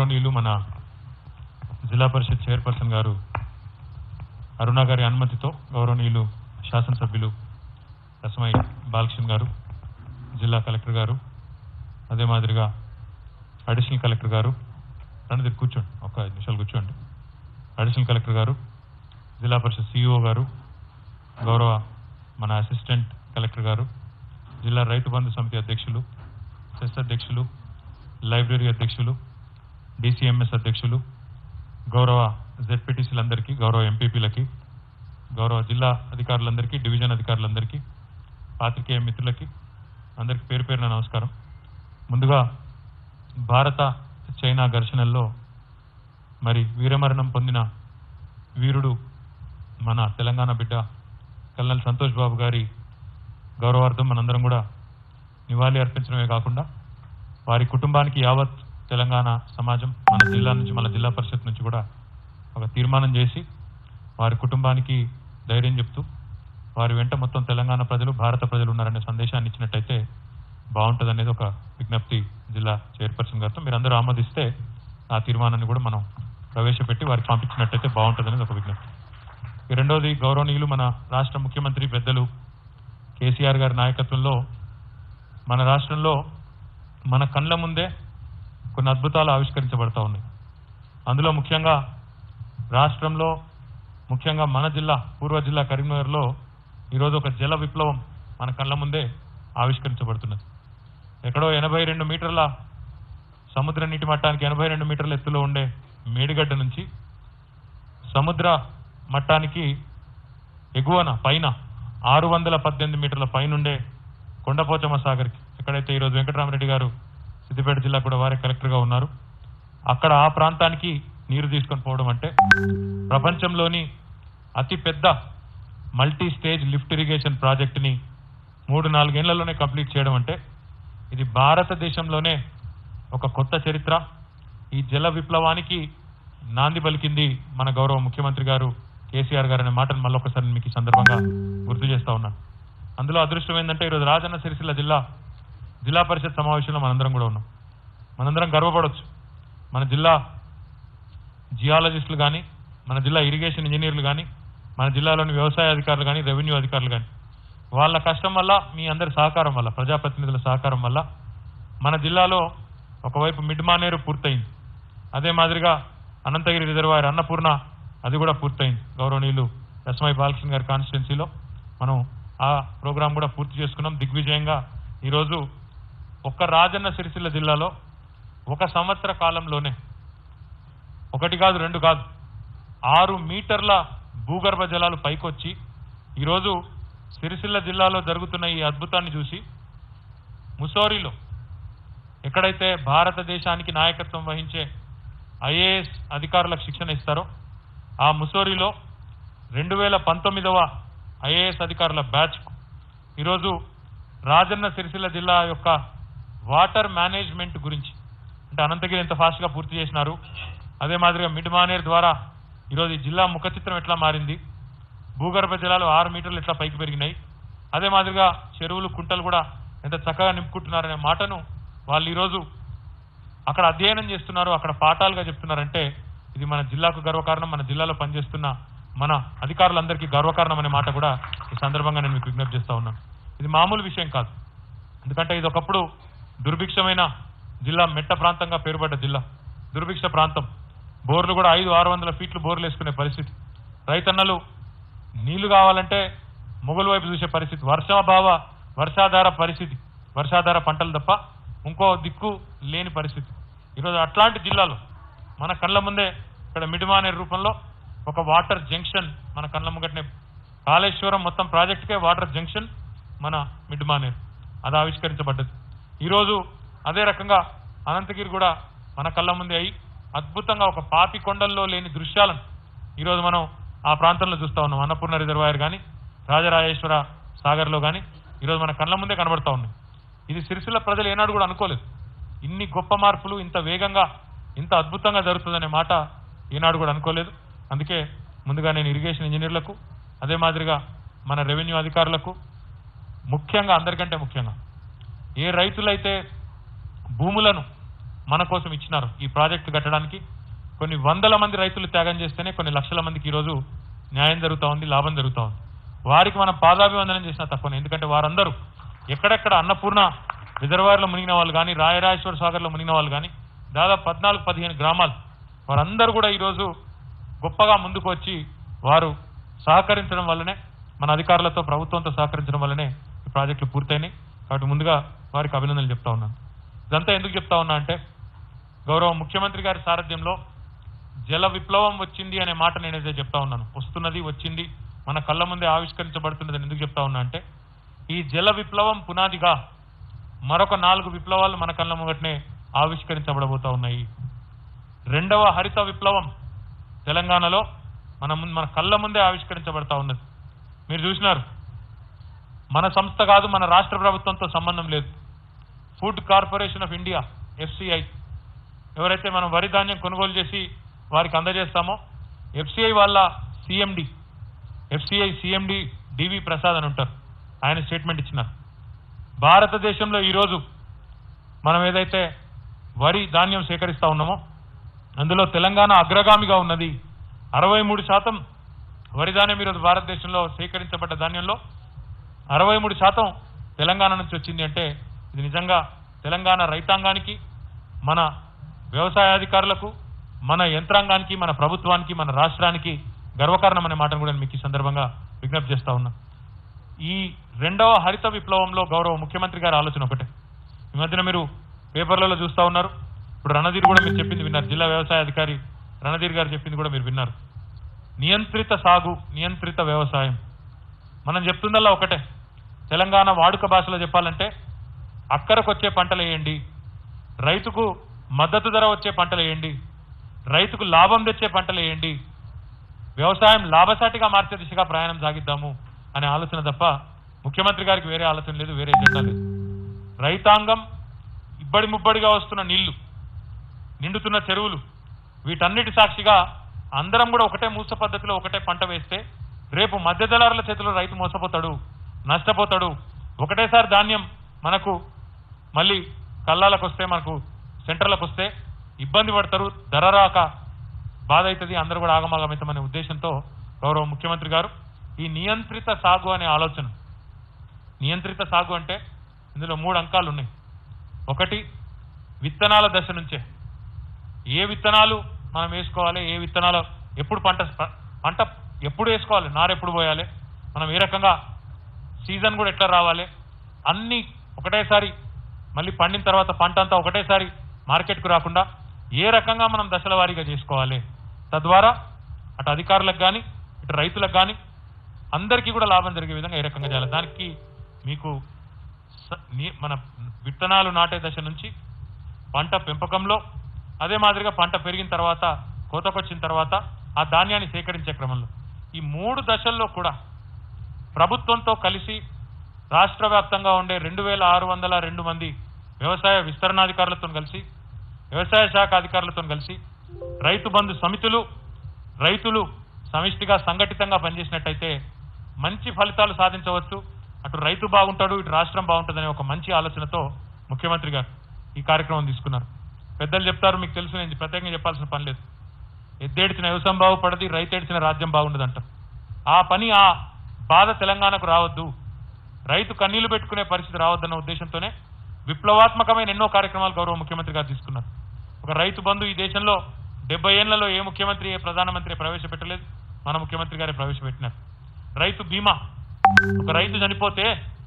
గౌరవనీయులు మన జిల్లా పరిషత్ చైర్పర్సన్ గారు అరుణ గారి అనుమతితో గౌరవనీయులు శాసనసభ్యులు రసమై బాలకృష్ణ గారు జిల్లా కలెక్టర్ గారు అదే మాదిరిగా అడిషనల్ కలెక్టర్ గారు రండి కూర్చోండి ఒక ఐదు నిమిషాలు కూర్చోండి అడిషనల్ కలెక్టర్ గారు జిల్లా పరిషత్ సిఇఓ గారు గౌరవ మన అసిస్టెంట్ కలెక్టర్ గారు జిల్లా రైతు బంధు సమితి అధ్యక్షులు సెస్ అధ్యక్షులు లైబ్రరీ అధ్యక్షులు డిసిఎంఎస్ అధ్యక్షులు గౌరవ జెడ్పీటీసీలందరికీ గౌరవ ఎంపీపీలకి గౌరవ జిల్లా అధికారులందరికీ డివిజన్ అధికారులందరికీ పాత్రికేయ మిత్రులకి అందరికీ పేరు పేరున నమస్కారం ముందుగా భారత చైనా ఘర్షణల్లో మరి వీరమరణం పొందిన వీరుడు మన తెలంగాణ బిడ్డ కల్నల్ సంతోష్ బాబు గారి గౌరవార్థం మనందరం కూడా నివాళి అర్పించడమే కాకుండా వారి కుటుంబానికి యావత్ తెలంగాణ సమాజం మన జిల్లా నుంచి మన జిల్లా పరిషత్ నుంచి కూడా ఒక తీర్మానం చేసి వారి కుటుంబానికి ధైర్యం చెప్తూ వారి వెంట మొత్తం తెలంగాణ ప్రజలు భారత ప్రజలు ఉన్నారనే సందేశాన్ని ఇచ్చినట్టయితే బాగుంటుంది అనేది ఒక విజ్ఞప్తి జిల్లా చైర్పర్సన్ గారితో మీరందరూ ఆమోదిస్తే ఆ తీర్మానాన్ని కూడా మనం ప్రవేశపెట్టి వారికి పంపించినట్టయితే బాగుంటుంది అనేది ఒక విజ్ఞప్తి ఈ రెండోది గౌరవనీయులు మన రాష్ట్ర ముఖ్యమంత్రి పెద్దలు కేసీఆర్ గారి నాయకత్వంలో మన రాష్ట్రంలో మన కళ్ళ ముందే కొన్ని అద్భుతాలు ఆవిష్కరించబడతా ఉన్నాయి అందులో ముఖ్యంగా రాష్ట్రంలో ముఖ్యంగా మన జిల్లా పూర్వ జిల్లా కరీంనగర్లో ఈరోజు ఒక జల విప్లవం మన కళ్ళ ముందే ఆవిష్కరించబడుతున్నది ఎక్కడో ఎనభై రెండు మీటర్ల సముద్ర నీటి మట్టానికి ఎనభై రెండు మీటర్ల ఎత్తులో ఉండే మేడిగడ్డ నుంచి సముద్ర మట్టానికి ఎగువన పైన ఆరు వందల పద్దెనిమిది మీటర్ల పైనుండే కొండపోచమ్మ సాగర్కి ఎక్కడైతే ఈరోజు వెంకటరామరెడ్డి గారు సిద్దిపేట జిల్లా కూడా వారే కలెక్టర్గా ఉన్నారు అక్కడ ఆ ప్రాంతానికి నీరు తీసుకొని పోవడం అంటే ప్రపంచంలోని అతి పెద్ద మల్టీ స్టేజ్ లిఫ్ట్ ఇరిగేషన్ ప్రాజెక్టుని మూడు నాలుగేళ్లలోనే కంప్లీట్ చేయడం అంటే ఇది భారతదేశంలోనే ఒక కొత్త చరిత్ర ఈ జల విప్లవానికి నాంది పలికింది మన గౌరవ ముఖ్యమంత్రి గారు కేసీఆర్ గారు అనే మాటను మళ్ళొకసారి మీకు ఈ సందర్భంగా గుర్తు చేస్తా ఉన్నాను అందులో అదృష్టం ఏంటంటే ఈరోజు రాజన్న సిరిసిల్ల జిల్లా జిల్లా పరిషత్ సమావేశంలో మనందరం కూడా ఉన్నాం మనందరం గర్వపడవచ్చు మన జిల్లా జియాలజిస్టులు కానీ మన జిల్లా ఇరిగేషన్ ఇంజనీర్లు కానీ మన జిల్లాలోని వ్యవసాయ అధికారులు కానీ రెవెన్యూ అధికారులు కానీ వాళ్ళ కష్టం వల్ల మీ అందరి సహకారం వల్ల ప్రజాప్రతినిధుల సహకారం వల్ల మన జిల్లాలో ఒకవైపు మిడ్ మానేరు పూర్తయింది అదే మాదిరిగా అనంతగిరి రిజర్వాయర్ అన్నపూర్ణ అది కూడా పూర్తయింది గౌరవనీయులు రసమై బాలకృష్ణ గారి కాన్స్టిట్యున్సీలో మనం ఆ ప్రోగ్రాం కూడా పూర్తి చేసుకున్నాం దిగ్విజయంగా ఈరోజు ఒక్క రాజన్న సిరిసిల్ల జిల్లాలో ఒక సంవత్సర కాలంలోనే ఒకటి కాదు రెండు కాదు ఆరు మీటర్ల భూగర్భ జలాలు పైకొచ్చి ఈరోజు సిరిసిల్ల జిల్లాలో జరుగుతున్న ఈ అద్భుతాన్ని చూసి ముసోరిలో ఎక్కడైతే భారతదేశానికి నాయకత్వం వహించే ఐఏఎస్ అధికారులకు శిక్షణ ఇస్తారో ఆ ముసోరిలో రెండు వేల పంతొమ్మిదవ ఐఏఎస్ అధికారుల బ్యాచ్ ఈరోజు రాజన్న సిరిసిల్ల జిల్లా యొక్క వాటర్ మేనేజ్మెంట్ గురించి అంటే అనంతగిరి ఎంత ఫాస్ట్గా పూర్తి చేసినారు అదే మాదిరిగా మిడ్ మానేర్ ద్వారా ఈరోజు ఈ జిల్లా ముఖ చిత్రం ఎట్లా మారింది భూగర్భ జలాలు ఆరు మీటర్లు ఎట్లా పైకి పెరిగినాయి అదే మాదిరిగా చెరువులు కుంటలు కూడా ఎంత చక్కగా నింపుకుంటున్నారనే మాటను వాళ్ళు ఈరోజు అక్కడ అధ్యయనం చేస్తున్నారు అక్కడ పాఠాలుగా చెప్తున్నారంటే ఇది మన జిల్లాకు గర్వకారణం మన జిల్లాలో పనిచేస్తున్న మన అధికారులందరికీ గర్వకారణం అనే మాట కూడా ఈ సందర్భంగా నేను మీకు విజ్ఞప్తి చేస్తా ఉన్నాను ఇది మామూలు విషయం కాదు ఎందుకంటే ఇది ఒకప్పుడు దుర్భిక్షమైన జిల్లా మెట్ట ప్రాంతంగా పేరుపడ్డ జిల్లా దుర్భిక్ష ప్రాంతం బోర్లు కూడా ఐదు ఆరు వందల ఫీట్లు బోర్లు వేసుకునే పరిస్థితి రైతన్నలు నీళ్లు కావాలంటే మొగలు వైపు చూసే పరిస్థితి వర్షాభావ వర్షాధార పరిస్థితి వర్షాధార పంటలు తప్ప ఇంకో దిక్కు లేని పరిస్థితి ఈరోజు అట్లాంటి జిల్లాలో మన కళ్ళ ముందే ఇక్కడ మిడిమానే రూపంలో ఒక వాటర్ జంక్షన్ మన కళ్ళ ముంగటనే కాళేశ్వరం మొత్తం ప్రాజెక్టుకే వాటర్ జంక్షన్ మన మిడ్మానేర్ అది ఆవిష్కరించబడ్డది ఈరోజు అదే రకంగా అనంతగిరి కూడా మన కళ్ళ ముందే అయి అద్భుతంగా ఒక పాపి కొండల్లో లేని దృశ్యాలను ఈరోజు మనం ఆ ప్రాంతంలో చూస్తా ఉన్నాం అన్నపూర్ణ రిజర్వాయర్ కానీ రాజరాజేశ్వర సాగర్లో కానీ ఈరోజు మన కళ్ళ ముందే కనబడతా ఉన్నాయి ఇది సిరిసిల్ల ప్రజలు ఏనాడు కూడా అనుకోలేదు ఇన్ని గొప్ప మార్పులు ఇంత వేగంగా ఇంత అద్భుతంగా జరుగుతుందనే మాట ఈనాడు కూడా అనుకోలేదు అందుకే ముందుగా నేను ఇరిగేషన్ ఇంజనీర్లకు అదే మాదిరిగా మన రెవెన్యూ అధికారులకు ముఖ్యంగా అందరికంటే ముఖ్యంగా ఏ రైతులైతే భూములను మన కోసం ఇచ్చినారు ఈ ప్రాజెక్టు కట్టడానికి కొన్ని వందల మంది రైతులు త్యాగం చేస్తేనే కొన్ని లక్షల మందికి ఈరోజు న్యాయం జరుగుతూ ఉంది లాభం జరుగుతూ ఉంది వారికి మనం పాదాభివందనం చేసినా తక్కువనే ఎందుకంటే వారందరూ ఎక్కడెక్కడ అన్నపూర్ణ రిజర్వాయర్లో మునిగిన వాళ్ళు కానీ రాయరాజేశ్వర సాగర్లో మునిగిన వాళ్ళు కానీ దాదాపు పద్నాలుగు పదిహేను గ్రామాలు వారందరూ కూడా ఈరోజు గొప్పగా ముందుకు వచ్చి వారు సహకరించడం వల్లనే మన అధికారులతో ప్రభుత్వంతో సహకరించడం వల్లనే ఈ ప్రాజెక్టులు పూర్తయినాయి కాబట్టి ముందుగా వారికి అభినందనలు చెప్తా ఉన్నాను ఇదంతా ఎందుకు చెప్తా ఉన్నా అంటే గౌరవ ముఖ్యమంత్రి గారి సారథ్యంలో జల విప్లవం వచ్చింది అనే మాట నేనైతే చెప్తా ఉన్నాను వస్తున్నది వచ్చింది మన కళ్ళ ముందే ఆవిష్కరించబడుతున్నది అని ఎందుకు చెప్తా ఉన్నా అంటే ఈ జల విప్లవం పునాదిగా మరొక నాలుగు విప్లవాలు మన కళ్ళ ముంగటనే ఆవిష్కరించబడబోతా ఉన్నాయి రెండవ హరిత విప్లవం తెలంగాణలో మన ముందు మన కళ్ళ ముందే ఆవిష్కరించబడతా ఉన్నది మీరు చూసినారు మన సంస్థ కాదు మన రాష్ట్ర ప్రభుత్వంతో సంబంధం లేదు food corporation of India FCI ఎవరైతే మనం వరి ధాన్యం కొనుగోలు చేసి వారికి అందజేస్తామో ఎఫ్సిఐ వాళ్ళ CMD FCI CMD DV Prasad అని ఉంటారు ఆయన స్టేట్మెంట్ ఇచ్చినారు భారతదేశంలో ఈరోజు మనం ఏదైతే వరి ధాన్యం సేకరిస్తా ఉన్నామో అందులో తెలంగాణ అగ్రగామిగా ఉన్నది అరవై మూడు శాతం వరి ధాన్యం ఈరోజు భారతదేశంలో సేకరించబడ్డ ధాన్యంలో అరవై మూడు శాతం తెలంగాణ నుంచి వచ్చింది అంటే ఇది నిజంగా తెలంగాణ రైతాంగానికి మన వ్యవసాయాధికారులకు మన యంత్రాంగానికి మన ప్రభుత్వానికి మన రాష్ట్రానికి గర్వకారణం అనే మాటను కూడా నేను మీకు ఈ సందర్భంగా విజ్ఞప్తి చేస్తా ఉన్నా ఈ రెండవ హరిత విప్లవంలో గౌరవ ముఖ్యమంత్రి గారి ఆలోచన ఒకటే ఈ మధ్యన మీరు పేపర్లలో చూస్తా ఉన్నారు ఇప్పుడు రణధీర్ కూడా మీరు చెప్పింది విన్నారు జిల్లా వ్యవసాయ అధికారి రణధీర్ గారు చెప్పింది కూడా మీరు విన్నారు నియంత్రిత సాగు నియంత్రిత వ్యవసాయం మనం చెప్తుందల్లా ఒకటే తెలంగాణ వాడుక భాషలో చెప్పాలంటే అక్కరకు వచ్చే పంటలు వేయండి రైతుకు మద్దతు ధర వచ్చే పంటలు వేయండి రైతుకు లాభం తెచ్చే పంటలు వేయండి వ్యవసాయం లాభసాటిగా మార్చే దిశగా ప్రయాణం సాగిద్దాము అనే ఆలోచన తప్ప ముఖ్యమంత్రి గారికి వేరే ఆలోచన లేదు వేరే ఎజెండా లేదు రైతాంగం ఇబ్బడి ముబ్బడిగా వస్తున్న నీళ్లు నిండుతున్న చెరువులు వీటన్నిటి సాక్షిగా అందరం కూడా ఒకటే మూస పద్ధతిలో ఒకటే పంట వేస్తే రేపు మధ్య దళారుల చేతిలో రైతు మోసపోతాడు నష్టపోతాడు ఒకటేసారి ధాన్యం మనకు మళ్ళీ కళ్ళాలకు వస్తే మనకు సెంటర్లకు వస్తే ఇబ్బంది పడతారు ధర రాక బాధ అవుతుంది అందరూ కూడా ఆగమాగమవుతామనే ఉద్దేశంతో గౌరవ ముఖ్యమంత్రి గారు ఈ నియంత్రిత సాగు అనే ఆలోచన నియంత్రిత సాగు అంటే ఇందులో మూడు అంకాలు ఉన్నాయి ఒకటి విత్తనాల దశ నుంచే ఏ విత్తనాలు మనం వేసుకోవాలి ఏ విత్తనాలు ఎప్పుడు పంట పంట ఎప్పుడు వేసుకోవాలి నారు ఎప్పుడు పోయాలి మనం ఏ రకంగా సీజన్ కూడా ఎట్లా రావాలి అన్నీ ఒకటేసారి మళ్ళీ పండిన తర్వాత పంట అంతా ఒకటేసారి మార్కెట్కు రాకుండా ఏ రకంగా మనం దశల వారీగా చేసుకోవాలి తద్వారా అటు అధికారులకు కానీ ఇటు రైతులకు కానీ అందరికీ కూడా లాభం జరిగే విధంగా ఏ రకంగా చేయాలి దానికి మీకు స- ని- మన విత్తనాలు నాటే దశ నుంచి పంట పెంపకంలో అదే మాదిరిగా పంట పెరిగిన తర్వాత కోతకొచ్చిన తర్వాత ఆ ధాన్యాన్ని సేకరించే క్రమంలో ఈ మూడు దశల్లో కూడా ప్రభుత్వంతో కలిసి రాష్ట్ర వ్యాప్తంగా ఉండే రెండు వేల ఆరు వందల రెండు మంది వ్యవసాయ విస్తరణాధికారులతో కలిసి వ్యవసాయ శాఖ అధికారులతో కలిసి రైతు బంధు సమితులు రైతులు సమిష్టిగా సంఘటితంగా పనిచేసినట్టయితే మంచి ఫలితాలు సాధించవచ్చు అటు రైతు బాగుంటాడు ఇటు రాష్ట్రం బాగుంటుందనే ఒక మంచి ఆలోచనతో ముఖ్యమంత్రి గారు ఈ కార్యక్రమం తీసుకున్నారు పెద్దలు చెప్తారు మీకు తెలుసు నేను ప్రత్యేకంగా చెప్పాల్సిన పని లేదు ఎద్దేడిచిన వ్యవసాయం బాగుపడది రైతు ఏడిచిన రాజ్యం బాగుండదు అంటారు ఆ పని ఆ బాధ తెలంగాణకు రావద్దు రైతు కన్నీళ్లు పెట్టుకునే పరిస్థితి రావద్దన్న ఉద్దేశంతోనే విప్లవాత్మకమైన ఎన్నో కార్యక్రమాలు గౌరవ ముఖ్యమంత్రి గారు తీసుకున్నారు ఒక రైతు బంధు ఈ దేశంలో డెబ్బై ఏళ్లలో ఏ ముఖ్యమంత్రి ఏ ప్రధానమంత్రి ప్రవేశపెట్టలేదు మన ముఖ్యమంత్రి గారే ప్రవేశపెట్టినారు రైతు బీమా ఒక రైతు చనిపోతే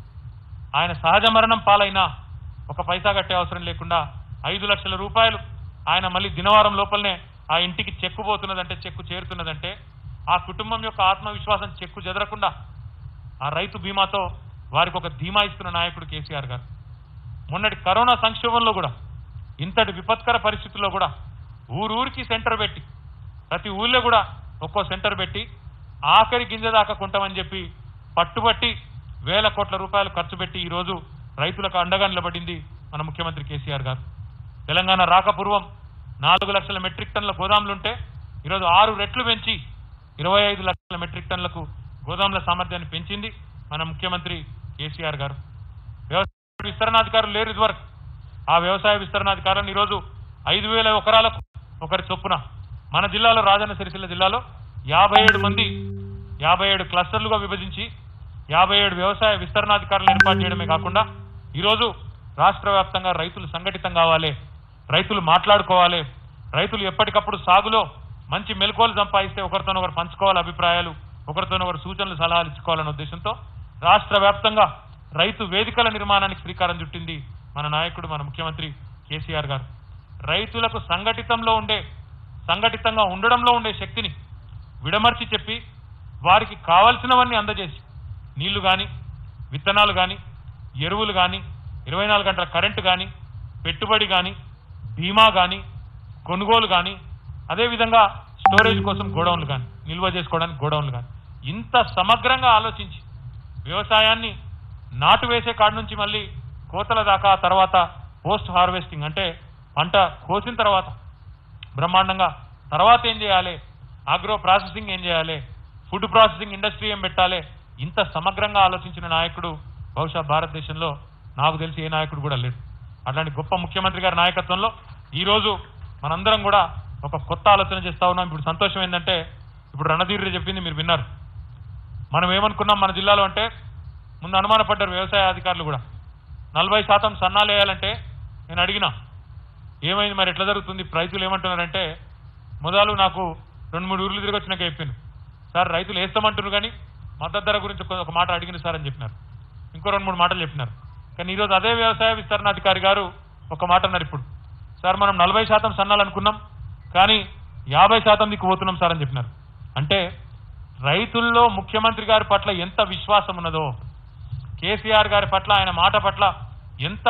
ఆయన సహజ మరణం పాలైనా ఒక పైసా కట్టే అవసరం లేకుండా ఐదు లక్షల రూపాయలు ఆయన మళ్ళీ దినవారం లోపలనే ఆ ఇంటికి చెక్కు పోతున్నదంటే చెక్కు చేరుతున్నదంటే ఆ కుటుంబం యొక్క ఆత్మవిశ్వాసం చెక్కు చెదరకుండా ఆ రైతు బీమాతో వారికి ఒక ధీమా ఇస్తున్న నాయకుడు కేసీఆర్ గారు మొన్నటి కరోనా సంక్షోభంలో కూడా ఇంతటి విపత్కర పరిస్థితుల్లో కూడా ఊరూరికి సెంటర్ పెట్టి ప్రతి ఊళ్ళో కూడా ఒక్కో సెంటర్ పెట్టి ఆఖరి గింజ దాకా కొంటామని చెప్పి పట్టుబట్టి వేల కోట్ల రూపాయలు ఖర్చు పెట్టి ఈరోజు రైతులకు అండగా నిలబడింది మన ముఖ్యమంత్రి కేసీఆర్ గారు తెలంగాణ రాకపూర్వం నాలుగు లక్షల మెట్రిక్ టన్నుల గోదాములుంటే ఈరోజు ఆరు రెట్లు పెంచి ఇరవై ఐదు లక్షల మెట్రిక్ టన్నులకు గోదాముల సామర్థ్యాన్ని పెంచింది మన ముఖ్యమంత్రి కేసీఆర్ గారు వ్యవసాయ విస్తరణాధికారులు లేరు ఇదివరకు ఆ వ్యవసాయ విస్తరణాధికారులను ఈరోజు ఐదు వేల ఎకరాలకు ఒకరి చొప్పున మన జిల్లాలో రాజన్న సిరిసిల్ల జిల్లాలో యాభై ఏడు మంది యాభై ఏడు క్లస్టర్లుగా విభజించి యాభై ఏడు వ్యవసాయ విస్తరణాధికారులు ఏర్పాటు చేయడమే కాకుండా ఈరోజు రాష్ట్ర వ్యాప్తంగా రైతులు సంఘటితం కావాలి రైతులు మాట్లాడుకోవాలి రైతులు ఎప్పటికప్పుడు సాగులో మంచి మెలకువలు సంపాదిస్తే ఒకరితోనొకరు పంచుకోవాలి అభిప్రాయాలు ఒకరితోనొకరు సూచనలు సలహాలు ఇచ్చుకోవాలనే ఉద్దేశంతో రాష్ట్ర వ్యాప్తంగా రైతు వేదికల నిర్మాణానికి శ్రీకారం చుట్టింది మన నాయకుడు మన ముఖ్యమంత్రి కేసీఆర్ గారు రైతులకు సంఘటితంలో ఉండే సంఘటితంగా ఉండడంలో ఉండే శక్తిని విడమర్చి చెప్పి వారికి కావలసినవన్నీ అందజేసి నీళ్లు కానీ విత్తనాలు కానీ ఎరువులు కానీ ఇరవై నాలుగు గంటల కరెంటు కానీ పెట్టుబడి కానీ బీమా కానీ కొనుగోలు కానీ అదేవిధంగా స్టోరేజ్ కోసం గోడౌన్లు కానీ నిల్వ చేసుకోవడానికి గోడౌన్లు కానీ ఇంత సమగ్రంగా ఆలోచించి వ్యవసాయాన్ని నాటు వేసే కాడ నుంచి మళ్ళీ కోతల దాకా ఆ తర్వాత పోస్ట్ హార్వెస్టింగ్ అంటే పంట కోసిన తర్వాత బ్రహ్మాండంగా తర్వాత ఏం చేయాలి ఆగ్రో ప్రాసెసింగ్ ఏం చేయాలి ఫుడ్ ప్రాసెసింగ్ ఇండస్ట్రీ ఏం పెట్టాలి ఇంత సమగ్రంగా ఆలోచించిన నాయకుడు బహుశా భారతదేశంలో నాకు తెలిసి ఏ నాయకుడు కూడా లేడు అట్లాంటి గొప్ప ముఖ్యమంత్రి గారి నాయకత్వంలో ఈరోజు మనందరం కూడా ఒక కొత్త ఆలోచన చేస్తా ఉన్నాం ఇప్పుడు సంతోషం ఏంటంటే ఇప్పుడు రణధీర్ చెప్పింది మీరు విన్నారు మనం ఏమనుకున్నాం మన జిల్లాలో అంటే ముందు అనుమానపడ్డారు వ్యవసాయ అధికారులు కూడా నలభై శాతం సన్నాలు వేయాలంటే నేను అడిగినా ఏమైంది మరి ఎట్లా జరుగుతుంది రైతులు ఏమంటున్నారంటే మొదలు నాకు రెండు మూడు ఊర్లు తిరిగి వచ్చినాక చెప్పిండు సార్ రైతులు వేస్తామంటున్నారు కానీ మద్దతు ధర గురించి ఒక- ఒక మాట అడిగింది సార్ అని చెప్పినారు ఇంకో రెండు మూడు మాటలు చెప్పినారు కానీ ఈరోజు అదే వ్యవసాయ విస్తరణాధికారి గారు ఒక మాట అన్నారు ఇప్పుడు సార్ మనం నలభై శాతం సన్నాలు అనుకున్నాం కానీ యాభై శాతం దిక్కు పోతున్నాం సార్ అని చెప్పినారు అంటే రైతుల్లో ముఖ్యమంత్రి గారి పట్ల ఎంత విశ్వాసం ఉన్నదో కేసీఆర్ గారి పట్ల ఆయన మాట పట్ల ఎంత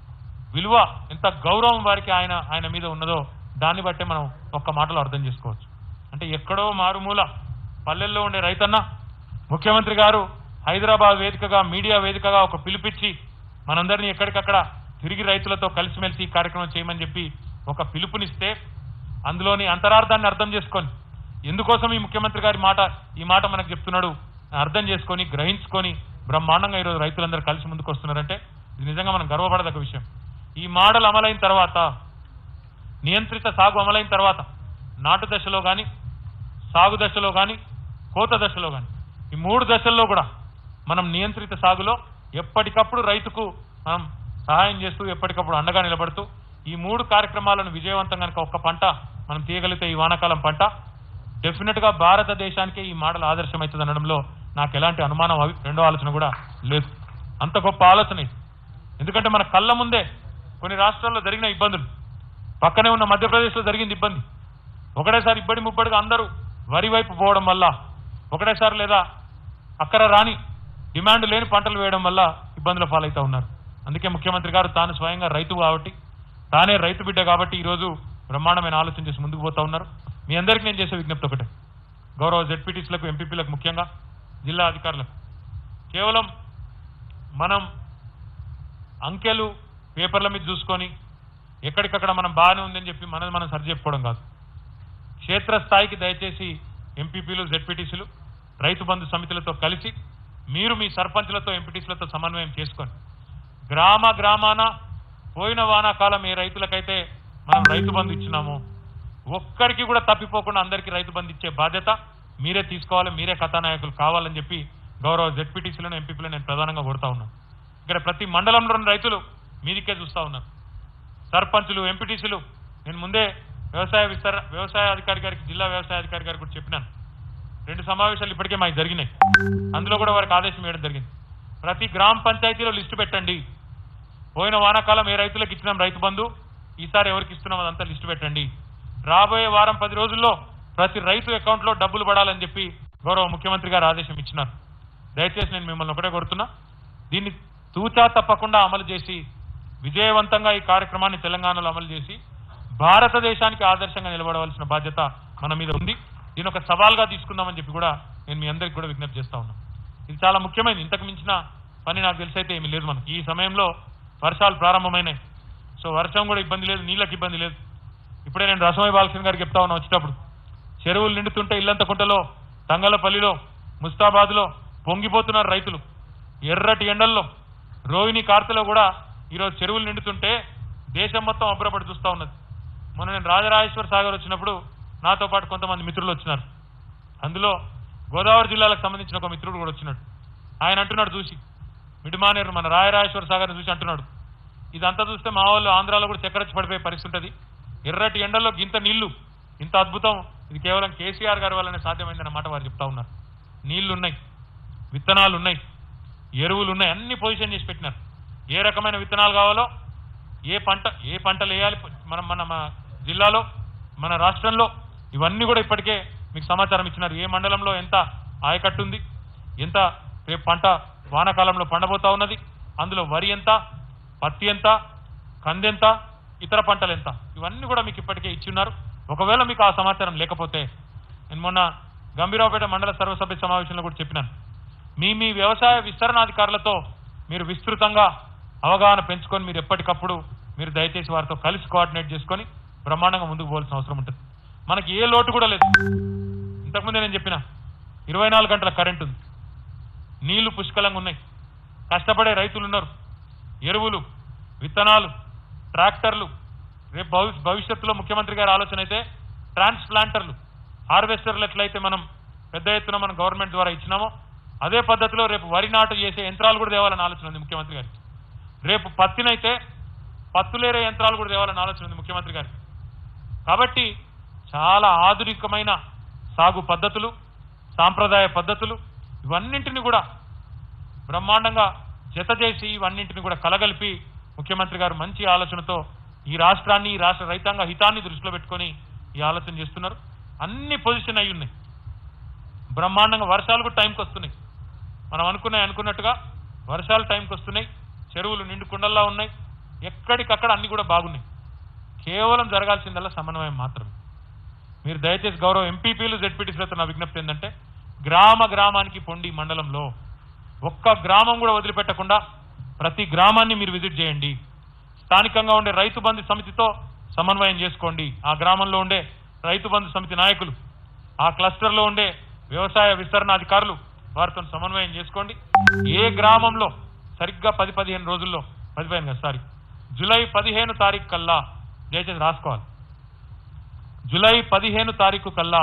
విలువ ఎంత గౌరవం వారికి ఆయన ఆయన మీద ఉన్నదో దాన్ని బట్టే మనం ఒక్క మాటలో అర్థం చేసుకోవచ్చు అంటే ఎక్కడో మారుమూల పల్లెల్లో ఉండే రైతన్న ముఖ్యమంత్రి గారు హైదరాబాద్ వేదికగా మీడియా వేదికగా ఒక పిలుపిచ్చి మనందరినీ ఎక్కడికక్కడ తిరిగి రైతులతో కలిసిమెలిసి ఈ కార్యక్రమం చేయమని చెప్పి ఒక పిలుపునిస్తే అందులోని అంతరార్థాన్ని అర్థం చేసుకొని ఎందుకోసం ఈ ముఖ్యమంత్రి గారి మాట ఈ మాట మనకు చెప్తున్నాడు అర్థం చేసుకొని గ్రహించుకొని బ్రహ్మాండంగా ఈరోజు రైతులందరూ కలిసి ముందుకు వస్తున్నారంటే ఇది నిజంగా మనం గర్వపడదగ్గ విషయం ఈ మోడల్ అమలైన తర్వాత నియంత్రిత సాగు అమలైన తర్వాత నాటు దశలో కానీ సాగు దశలో కానీ కోత దశలో కానీ ఈ మూడు దశల్లో కూడా మనం నియంత్రిత సాగులో ఎప్పటికప్పుడు రైతుకు మనం సహాయం చేస్తూ ఎప్పటికప్పుడు అండగా నిలబడుతూ ఈ మూడు కార్యక్రమాలను విజయవంతం కనుక ఒక్క పంట మనం తీయగలిగితే ఈ వానాకాలం పంట డెఫినెట్ గా భారతదేశానికే ఈ మోడల్ ఆదర్శమవుతుంది అనడంలో నాకు ఎలాంటి అనుమానం అవి రెండో ఆలోచన కూడా లేదు అంత గొప్ప ఆలోచన ఇది ఎందుకంటే మన కళ్ళ ముందే కొన్ని రాష్ట్రాల్లో జరిగిన ఇబ్బందులు పక్కనే ఉన్న మధ్యప్రదేశ్లో జరిగింది ఇబ్బంది ఒకటేసారి ఇబ్బడి ముబ్బడిగా అందరూ వరి వైపు పోవడం వల్ల ఒకటేసారి లేదా అక్కర రాని డిమాండ్ లేని పంటలు వేయడం వల్ల ఇబ్బందుల పాలవుతా ఉన్నారు అందుకే ముఖ్యమంత్రి గారు తాను స్వయంగా రైతు కాబట్టి తానే రైతు బిడ్డ కాబట్టి ఈరోజు బ్రహ్మాండమైన ఆలోచన చేసి ముందుకు పోతా ఉన్నారు మీ అందరికీ నేను చేసే విజ్ఞప్తి ఒకటే గౌరవ జెడ్పీటీసీలకు ఎంపీపీలకు ముఖ్యంగా జిల్లా అధికారులకు కేవలం మనం అంకెలు పేపర్ల మీద చూసుకొని ఎక్కడికక్కడ మనం బాగానే ఉందని చెప్పి మనది మనం సరి చెప్పుకోవడం కాదు క్షేత్రస్థాయికి దయచేసి ఎంపీపీలు జెడ్పీటీసీలు రైతు బంధు సమితులతో కలిసి మీరు మీ సర్పంచులతో ఎంపీటీసీలతో సమన్వయం చేసుకొని గ్రామ గ్రామాన పోయిన వానాకాలం ఏ రైతులకైతే మనం రైతు బంధు ఇచ్చినామో ఒక్కరికి కూడా తప్పిపోకుండా అందరికీ రైతు బంధు ఇచ్చే బాధ్యత మీరే తీసుకోవాలి మీరే కథానాయకులు కావాలని చెప్పి గౌరవ జెడ్పీటీసీలను ఎంపీపీలను నేను ప్రధానంగా కోరుతా ఉన్నాను ఇక్కడ ప్రతి మండలంలోని రైతులు మీదికే చూస్తా ఉన్నారు సర్పంచులు ఎంపీటీసీలు నేను ముందే వ్యవసాయ విస్తర వ్యవసాయ అధికారి గారికి జిల్లా వ్యవసాయ అధికారి గారికి కూడా చెప్పినాను రెండు సమావేశాలు ఇప్పటికే మాకు జరిగినాయి అందులో కూడా వారికి ఆదేశం ఇవ్వడం జరిగింది ప్రతి గ్రామ పంచాయతీలో లిస్టు పెట్టండి పోయిన వానాకాలం ఏ రైతులకు ఇచ్చినాం రైతు బంధు ఈసారి ఎవరికి ఇస్తున్నాం అదంతా లిస్టు పెట్టండి రాబోయే వారం పది రోజుల్లో ప్రతి రైతు అకౌంట్లో డబ్బులు పడాలని చెప్పి గౌరవ ముఖ్యమంత్రి గారు ఆదేశం ఇచ్చినారు దయచేసి నేను మిమ్మల్ని ఒకటే కోరుతున్నా దీన్ని తూచా తప్పకుండా అమలు చేసి విజయవంతంగా ఈ కార్యక్రమాన్ని తెలంగాణలో అమలు చేసి భారతదేశానికి ఆదర్శంగా నిలబడవలసిన బాధ్యత మన మీద ఉంది దీని ఒక సవాల్గా తీసుకుందామని చెప్పి కూడా నేను మీ అందరికి కూడా విజ్ఞప్తి చేస్తా ఉన్నాను ఇది చాలా ముఖ్యమైనది ఇంతకు మించిన పని నాకు తెలిసి అయితే ఏమీ లేదు మనకి ఈ సమయంలో వర్షాలు ప్రారంభమైనాయి సో వర్షం కూడా ఇబ్బంది లేదు నీళ్ళకి ఇబ్బంది లేదు ఇప్పుడే నేను రసమయ్య బాలకృష్ణ గారికి చెప్తా ఉన్నా వచ్చేటప్పుడు చెరువులు నిండుతుంటే ఇల్లంతకుంటలో తంగలపల్లిలో ముస్తాబాద్లో పొంగిపోతున్నారు రైతులు ఎర్రటి ఎండల్లో రోహిణి కార్తెలో కూడా ఈరోజు చెరువులు నిండుతుంటే దేశం మొత్తం అబ్బురపడి చూస్తూ ఉన్నది మొన్న నేను రాజరాజేశ్వర సాగర్ వచ్చినప్పుడు నాతో పాటు కొంతమంది మిత్రులు వచ్చినారు అందులో గోదావరి జిల్లాలకు సంబంధించిన ఒక మిత్రుడు కూడా వచ్చినాడు ఆయన అంటున్నాడు చూసి మిడిమానేరు మన రాయరాజేశ్వర సాగర్ని చూసి అంటున్నాడు ఇదంతా చూస్తే మా వాళ్ళు ఆంధ్రాలో కూడా చక్కెరచ్చి పడిపోయే పరిస్థితి ఉంటుంది ఎర్రటి ఎండల్లో గింత నీళ్లు ఇంత అద్భుతం ఇది కేవలం కేసీఆర్ గారి వల్లనే సాధ్యమైందన్న మాట వారు చెప్తా ఉన్నారు నీళ్లు ఉన్నాయి విత్తనాలు ఉన్నాయి ఎరువులు ఉన్నాయి అన్ని పొజిషన్ చేసి పెట్టినారు ఏ రకమైన విత్తనాలు కావాలో ఏ పంట ఏ పంటలు వేయాలి మనం మన మన జిల్లాలో మన రాష్ట్రంలో ఇవన్నీ కూడా ఇప్పటికే మీకు సమాచారం ఇచ్చినారు ఏ మండలంలో ఎంత ఆయకట్టు ఉంది ఎంత రేపు పంట వానాకాలంలో పండబోతా ఉన్నది అందులో వరి ఎంత పత్తి ఎంత కందెంత ఇతర పంటలు ఎంత ఇవన్నీ కూడా మీకు ఇప్పటికే ఇచ్చి ఉన్నారు ఒకవేళ మీకు ఆ సమాచారం లేకపోతే నేను మొన్న గంభీరావుపేట మండల సర్వసభ్య సమావేశంలో కూడా చెప్పినాను మీ మీ వ్యవసాయ విస్తరణాధికారులతో మీరు విస్తృతంగా అవగాహన పెంచుకొని మీరు ఎప్పటికప్పుడు మీరు దయచేసి వారితో కలిసి కోఆర్డినేట్ చేసుకొని బ్రహ్మాండంగా ముందుకు పోవాల్సిన అవసరం ఉంటుంది మనకి ఏ లోటు కూడా లేదు ఇంతకుముందే నేను చెప్పిన ఇరవై నాలుగు గంటల కరెంట్ ఉంది నీళ్లు పుష్కలంగా ఉన్నాయి కష్టపడే రైతులు ఉన్నారు ఎరువులు విత్తనాలు ట్రాక్టర్లు రేపు భవి భవిష్యత్తులో ముఖ్యమంత్రి గారి ఆలోచన అయితే ట్రాన్స్ప్లాంటర్లు హార్వెస్టర్లు ఎట్లయితే మనం పెద్ద ఎత్తున మనం గవర్నమెంట్ ద్వారా ఇచ్చినామో అదే పద్ధతిలో రేపు వరి నాటు చేసే యంత్రాలు కూడా తేవాలని ఆలోచన ఉంది ముఖ్యమంత్రి గారికి రేపు పత్తినైతే పత్తులేరే యంత్రాలు కూడా తేవాలని ఆలోచన ఉంది ముఖ్యమంత్రి గారికి కాబట్టి చాలా ఆధునికమైన సాగు పద్ధతులు సాంప్రదాయ పద్ధతులు ఇవన్నింటిని కూడా బ్రహ్మాండంగా జత చేసి ఇవన్నింటిని కూడా కలగలిపి ముఖ్యమంత్రి గారు మంచి ఆలోచనతో ఈ రాష్ట్రాన్ని ఈ రాష్ట్ర రైతాంగ హితాన్ని దృష్టిలో పెట్టుకొని ఈ ఆలోచన చేస్తున్నారు అన్ని పొజిషన్ అయి ఉన్నాయి బ్రహ్మాండంగా వర్షాలు కూడా టైంకి వస్తున్నాయి మనం అనుకున్నాయి అనుకున్నట్టుగా వర్షాలు టైంకి వస్తున్నాయి చెరువులు నిండు కుండల్లా ఉన్నాయి ఎక్కడికక్కడ అన్ని కూడా బాగున్నాయి కేవలం జరగాల్సిందల్లా సమన్వయం మాత్రమే మీరు దయచేసి గౌరవ ఎంపీపీలు జెడ్పీటీసీలతో నా విజ్ఞప్తి ఏంటంటే గ్రామ గ్రామానికి పొండి మండలంలో ఒక్క గ్రామం కూడా వదిలిపెట్టకుండా ప్రతి గ్రామాన్ని మీరు విజిట్ చేయండి స్థానికంగా ఉండే రైతు బంధు సమితితో సమన్వయం చేసుకోండి ఆ గ్రామంలో ఉండే రైతు బంధు సమితి నాయకులు ఆ క్లస్టర్లో ఉండే వ్యవసాయ విస్తరణ అధికారులు వారితో సమన్వయం చేసుకోండి ఏ గ్రామంలో సరిగ్గా పది పదిహేను రోజుల్లో పది పదిహేను కదా సారీ జూలై పదిహేను తారీఖు కల్లా దయచేసి రాసుకోవాలి జూలై పదిహేను తారీఖు కల్లా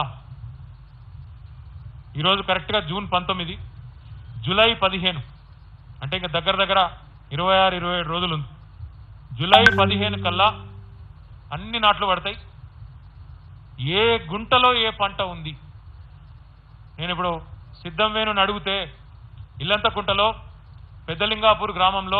ఈరోజు కరెక్ట్గా జూన్ పంతొమ్మిది జూలై పదిహేను అంటే ఇంకా దగ్గర దగ్గర ఇరవై ఆరు ఇరవై ఏడు రోజులు ఉంది జూలై పదిహేను కల్లా అన్ని నాట్లు పడతాయి ఏ గుంటలో ఏ పంట ఉంది నేను ఇప్పుడు సిద్ధం వేణుని అడిగితే ఇల్లంత గుంటలో పెద్దలింగాపూర్ గ్రామంలో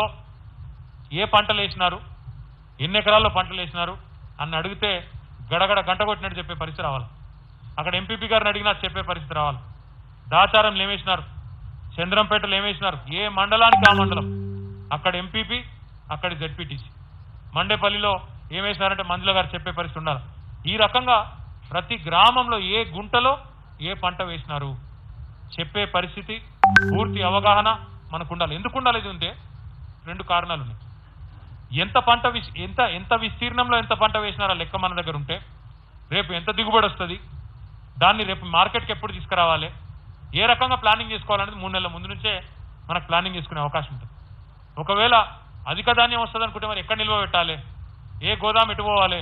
ఏ పంటలు వేసినారు ఎన్ని ఎకరాల్లో పంటలు వేసినారు అని అడిగితే గడగడ గంట కొట్టినట్టు చెప్పే పరిస్థితి రావాలి అక్కడ ఎంపీపీ గారిని అడిగినా చెప్పే పరిస్థితి రావాలి దాచారంలో ఏమేసినారు చంద్రంపేటలో ఏమేసినారు ఏ మండలానికి ఆ మండలం అక్కడ ఎంపీపీ అక్కడ జెడ్పీటీసీ మండేపల్లిలో ఏమేసినారంటే మంజుల గారు చెప్పే పరిస్థితి ఉండాలి ఈ రకంగా ప్రతి గ్రామంలో ఏ గుంటలో ఏ పంట వేసినారు చెప్పే పరిస్థితి పూర్తి అవగాహన మనకు ఉండాలి ఎందుకు ఉండాలి ఇది ఉంటే రెండు కారణాలు ఉన్నాయి ఎంత పంట విస్ ఎంత ఎంత విస్తీర్ణంలో ఎంత పంట వేసినారో లెక్క మన దగ్గర ఉంటే రేపు ఎంత దిగుబడి వస్తుంది దాన్ని రేపు మార్కెట్కి ఎప్పుడు తీసుకురావాలి ఏ రకంగా ప్లానింగ్ చేసుకోవాలనేది మూడు నెలల ముందు నుంచే మనకు ప్లానింగ్ చేసుకునే అవకాశం ఉంటుంది ఒకవేళ అధిక ధాన్యం వస్తుంది అనుకుంటే మరి ఎక్కడ నిల్వ పెట్టాలి ఏ గోదాం ఎటు పోవాలి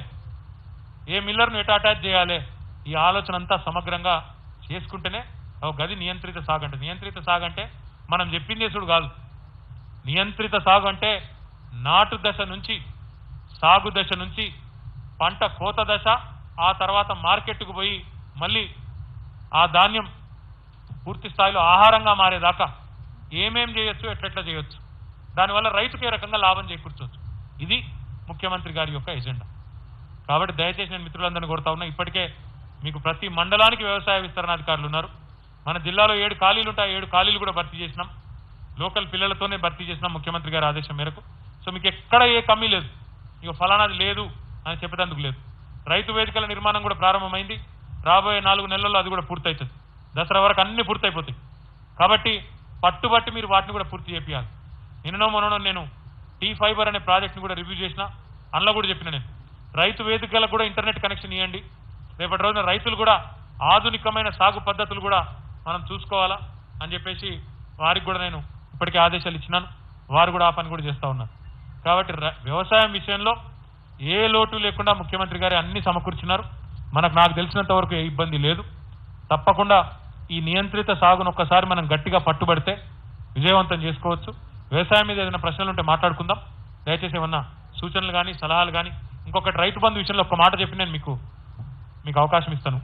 ఏ మిల్లర్ను ఎటు అటాచ్ చేయాలి ఈ ఆలోచన అంతా సమగ్రంగా చేసుకుంటేనే ఒక గది నియంత్రిత సాగు అంటే నియంత్రిత సాగు అంటే మనం చెప్పింది చేసుడు కాదు నియంత్రిత సాగు అంటే నాటు దశ నుంచి సాగు దశ నుంచి పంట కోత దశ ఆ తర్వాత మార్కెట్కు పోయి మళ్ళీ ఆ ధాన్యం పూర్తి స్థాయిలో ఆహారంగా మారేదాకా ఏమేం చేయొచ్చు ఎట్లెట్లా చేయొచ్చు దానివల్ల రైతుకు ఏ రకంగా లాభం చేకూర్చవచ్చు ఇది ముఖ్యమంత్రి గారి యొక్క ఎజెండా కాబట్టి దయచేసి నేను మిత్రులందరినీ కొడతా ఉన్నా ఇప్పటికే మీకు ప్రతి మండలానికి వ్యవసాయ విస్తరణాధికారులు ఉన్నారు మన జిల్లాలో ఏడు ఖాళీలు ఉంటాయి ఏడు ఖాళీలు కూడా భర్తీ చేసినాం లోకల్ పిల్లలతోనే భర్తీ చేసినాం ముఖ్యమంత్రి గారి ఆదేశం మేరకు సో మీకు ఎక్కడ ఏ కమ్మీ లేదు ఇక ఫలానాది లేదు అని చెప్పేందుకు లేదు రైతు వేదికల నిర్మాణం కూడా ప్రారంభమైంది రాబోయే నాలుగు నెలల్లో అది కూడా పూర్తవుతుంది దసరా వరకు అన్ని పూర్తయిపోతాయి కాబట్టి పట్టుబట్టి మీరు వాటిని కూడా పూర్తి చేపియాలి నిన్ననో మొన్ననో నేను టీ ఫైబర్ అనే ప్రాజెక్ట్ని కూడా రివ్యూ చేసిన అందులో కూడా చెప్పిన నేను రైతు వేదికలకు కూడా ఇంటర్నెట్ కనెక్షన్ ఇవ్వండి రేపటి రోజున రైతులు కూడా ఆధునికమైన సాగు పద్ధతులు కూడా మనం చూసుకోవాలా అని చెప్పేసి వారికి కూడా నేను ఇప్పటికే ఆదేశాలు ఇచ్చినాను వారు కూడా ఆ పని కూడా చేస్తూ ఉన్నారు కాబట్టి ర- వ్యవసాయం విషయంలో ఏ లోటు లేకుండా ముఖ్యమంత్రి గారు అన్ని సమకూర్చున్నారు మనకు నాకు తెలిసినంత వరకు ఏ ఇబ్బంది లేదు తప్పకుండా ఈ నియంత్రిత సాగును ఒక్కసారి మనం గట్టిగా పట్టుబడితే విజయవంతం చేసుకోవచ్చు వ్యవసాయం మీద ఏదైనా ప్రశ్నలు ఉంటే మాట్లాడుకుందాం దయచేసి ఏమన్నా సూచనలు కానీ సలహాలు కానీ ఇంకొకటి రైతు బంధు విషయంలో ఒక మాట చెప్పి నేను మీకు మీకు అవకాశం ఇస్తాను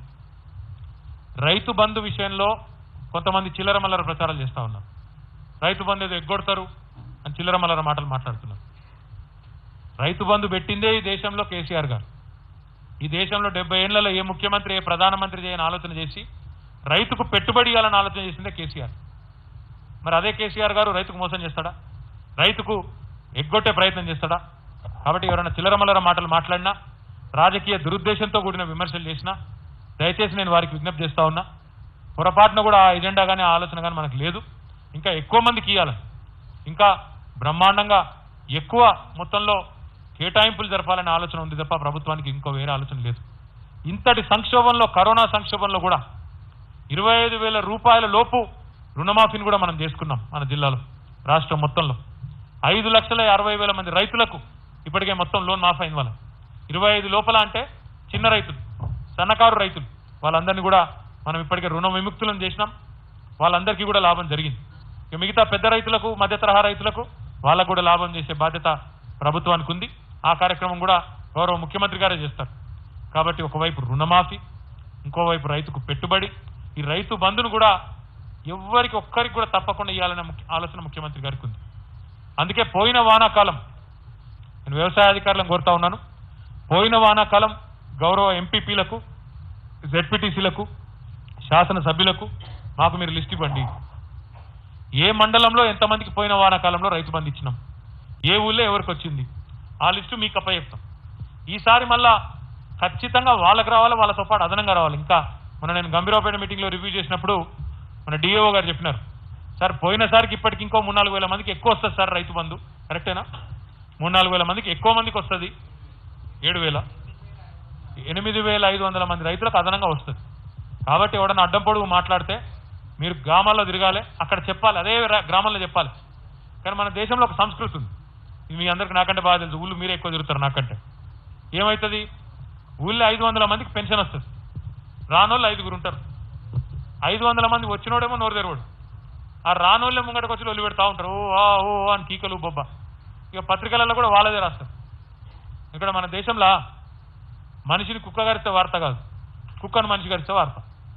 రైతు బంధు విషయంలో కొంతమంది చిల్లర మల్లర ప్రచారాలు చేస్తూ ఉన్నారు రైతు బంధు ఏదో ఎగ్గొడతారు అని చిల్లర మల్లర మాటలు మాట్లాడుతున్నారు రైతు బంధు పెట్టిందే ఈ దేశంలో కేసీఆర్ గారు ఈ దేశంలో డెబ్బై ఏళ్లలో ఏ ముఖ్యమంత్రి ఏ ప్రధానమంత్రి చేయని ఆలోచన చేసి రైతుకు పెట్టుబడి ఇవ్వాలని ఆలోచన చేసిందే కేసీఆర్ మరి అదే కేసీఆర్ గారు రైతుకు మోసం చేస్తాడా రైతుకు ఎగ్గొట్టే ప్రయత్నం చేస్తాడా కాబట్టి ఎవరైనా చిల్లర మల్లర మాటలు మాట్లాడినా రాజకీయ దురుద్దేశంతో కూడిన విమర్శలు చేసినా దయచేసి నేను వారికి విజ్ఞప్తి చేస్తా ఉన్నా పొరపాటున కూడా ఆ ఎజెండా కానీ ఆ ఆలోచన కానీ మనకు లేదు ఇంకా ఎక్కువ మందికి ఇవ్వాలి ఇంకా బ్రహ్మాండంగా ఎక్కువ మొత్తంలో కేటాయింపులు జరపాలనే ఆలోచన ఉంది తప్ప ప్రభుత్వానికి ఇంకో వేరే ఆలోచన లేదు ఇంతటి సంక్షోభంలో కరోనా సంక్షోభంలో కూడా ఇరవై ఐదు వేల రూపాయల లోపు రుణమాఫీని కూడా మనం చేసుకున్నాం మన జిల్లాలో రాష్ట్రం మొత్తంలో ఐదు లక్షల అరవై వేల మంది రైతులకు ఇప్పటికే మొత్తం లోన్ మాఫ్ అయింది వాళ్ళ ఇరవై ఐదు లోపల అంటే చిన్న రైతులు సన్నకారు రైతులు వాళ్ళందరినీ కూడా మనం ఇప్పటికే రుణ విముక్తులను చేసినాం వాళ్ళందరికీ కూడా లాభం జరిగింది ఇక మిగతా పెద్ద రైతులకు మధ్య తరహా రైతులకు వాళ్ళకు కూడా లాభం చేసే బాధ్యత ప్రభుత్వానికి ఉంది ఆ కార్యక్రమం కూడా గౌరవ ముఖ్యమంత్రి గారే చేస్తారు కాబట్టి ఒకవైపు రుణమాఫీ ఇంకోవైపు రైతుకు పెట్టుబడి ఈ రైతు బంధును కూడా ఎవ్వరికి ఒక్కరికి కూడా తప్పకుండా ఇవ్వాలనే ముఖ్య ఆలోచన ముఖ్యమంత్రి గారికి ఉంది అందుకే పోయిన వానాకాలం నేను వ్యవసాయ అధికారులను కోరుతా ఉన్నాను పోయిన వానాకాలం గౌరవ ఎంపీపీలకు జెడ్పీటీసీలకు శాసనసభ్యులకు మాకు మీరు లిస్ట్ ఇవ్వండి ఏ మండలంలో ఎంతమందికి పోయిన వానాకాలంలో రైతు బంధు ఇచ్చినాం ఏ ఊళ్ళో ఎవరికి వచ్చింది ఆ లిస్టు మీకు అప్ప చెప్తాం ఈసారి మళ్ళా ఖచ్చితంగా వాళ్ళకి రావాలి వాళ్ళతో పాటు అదనంగా రావాలి ఇంకా మొన్న నేను గంభీరావుపేట మీటింగ్లో రివ్యూ చేసినప్పుడు మన డిఓ గారు చెప్పినారు సార్ పోయినసారికి ఇప్పటికి ఇంకో మూడు నాలుగు వేల మందికి ఎక్కువ వస్తుంది సార్ రైతు బంధు కరెక్టేనా మూడు నాలుగు వేల మందికి ఎక్కువ మందికి వస్తుంది ఏడు వేల ఎనిమిది వేల ఐదు వందల మంది రైతులకు అదనంగా వస్తుంది కాబట్టి ఎవడన్నా అడ్డం పొడుగు మాట్లాడితే మీరు గ్రామాల్లో తిరగాలి అక్కడ చెప్పాలి అదే రా- గ్రామంలో చెప్పాలి కానీ మన దేశంలో ఒక సంస్కృతి ఉంది ఇది మీ అందరికి నాకంటే బాగా తెలుసు ఊళ్ళు మీరే ఎక్కువ తిరుగుతారు నాకంటే ఏమవుతుంది ఊళ్ళో ఐదు వందల మందికి పెన్షన్ వస్తుంది రానోళ్ళు ఐదుగురు ఉంటారు ఐదు వందల మంది వచ్చినోడేమో నోరు తెరవడు ఆ రానోళ్ళే ముంగటకు వచ్చి ఒళ్ళు పెడతా ఉంటారు ఓ ఆ ఓ ఆ అని కీకలు బొబ్బ ఇక పత్రికలలో కూడా వాళ్ళదే రాస్తారు ఇక్కడ మన దేశంలో మనిషిని కుక్క గరిస్తే వార్త కాదు కుక్కను మనిషి గరిస్తే వార్త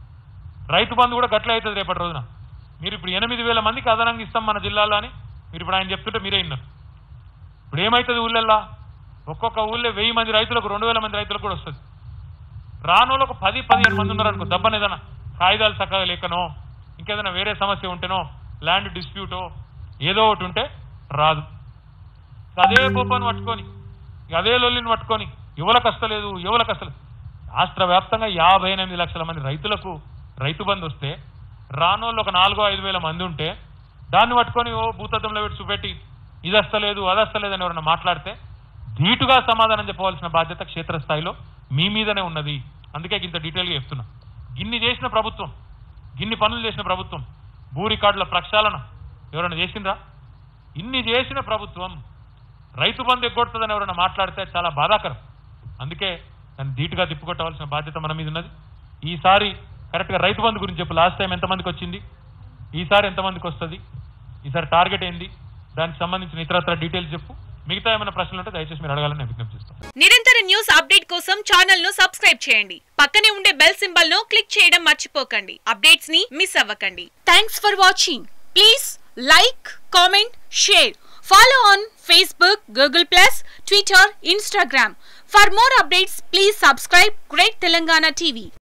రైతు బంధు కూడా గట్లే అవుతుంది రేపటి రోజున మీరు ఇప్పుడు ఎనిమిది వేల మందికి అదనంగా ఇస్తాం మన జిల్లాలో అని మీరు ఇప్పుడు ఆయన చెప్తుంటే మీరే విన్నారు ఇప్పుడు ఏమవుతుంది ఊళ్ళల్లో ఒక్కొక్క ఊళ్ళో వెయ్యి మంది రైతులకు రెండు వేల మంది రైతులకు కూడా వస్తుంది రానోళ్ళు ఒక పది పదిహేను మంది ఉన్నారు అనుకో దబ్బన ఏదైనా కాగితాలు చక్కగా లేకనో ఇంకేదైనా వేరే సమస్య ఉంటేనో ల్యాండ్ డిస్ప్యూటో ఏదో ఒకటి ఉంటే రాదు అదే కోపాన్ని పట్టుకొని ఇక అదే లొల్లిని పట్టుకొని యువలకు వస్తలేదు యువలకు వస్తలేదు రాష్ట్ర వ్యాప్తంగా యాభై ఎనిమిది లక్షల మంది రైతులకు రైతు బంధు వస్తే రానోళ్ళు ఒక నాలుగో ఐదు వేల మంది ఉంటే దాన్ని పట్టుకొని ఓ భూతత్వంలో పెట్టి చూపెట్టి ఇది వస్తలేదు అది వస్తలేదు అని ఎవరైనా మాట్లాడితే ధీటుగా సమాధానం చెప్పవలసిన బాధ్యత క్షేత్రస్థాయిలో మీ మీదనే ఉన్నది అందుకే ఇంత డీటెయిల్గా చెప్తున్నా గిన్ని చేసిన ప్రభుత్వం గిన్ని పనులు చేసిన ప్రభుత్వం భూ రికార్డుల ప్రక్షాళన ఎవరైనా చేసిండ్రా ఇన్ని చేసిన ప్రభుత్వం రైతు బంధు ఎగ్గొడుతుందని ఎవరైనా మాట్లాడితే చాలా బాధాకరం అందుకే దాన్ని ధీటుగా తిప్పుకొట్టవలసిన బాధ్యత మన మీద ఉన్నది ఈసారి కరెక్ట్గా రైతు బంధు గురించి చెప్పు లాస్ట్ టైం ఎంతమందికి వచ్చింది ఈసారి ఎంతమందికి వస్తుంది ఈసారి టార్గెట్ ఏంది దానికి సంబంధించిన ఇతరత్ర డీటెయిల్స్ చెప్పు మిగతా ఏమైనా ప్రశ్నలు ఉంటే దయచేసి మీరు అడగాలని నేను విజ్ఞప్తి చేస్తాను నిరంతర న్యూస్ అప్డేట్ కోసం ఛానల్ ను సబ్స్క్రైబ్ చేయండి పక్కనే ఉండే బెల్ సింబల్ ను క్లిక్ చేయడం మర్చిపోకండి అప్డేట్స్ ని మిస్ అవ్వకండి thanks for watching please like comment share follow on Facebook Google plus Twitter Instagram for more updates please subscribe great Telangana TV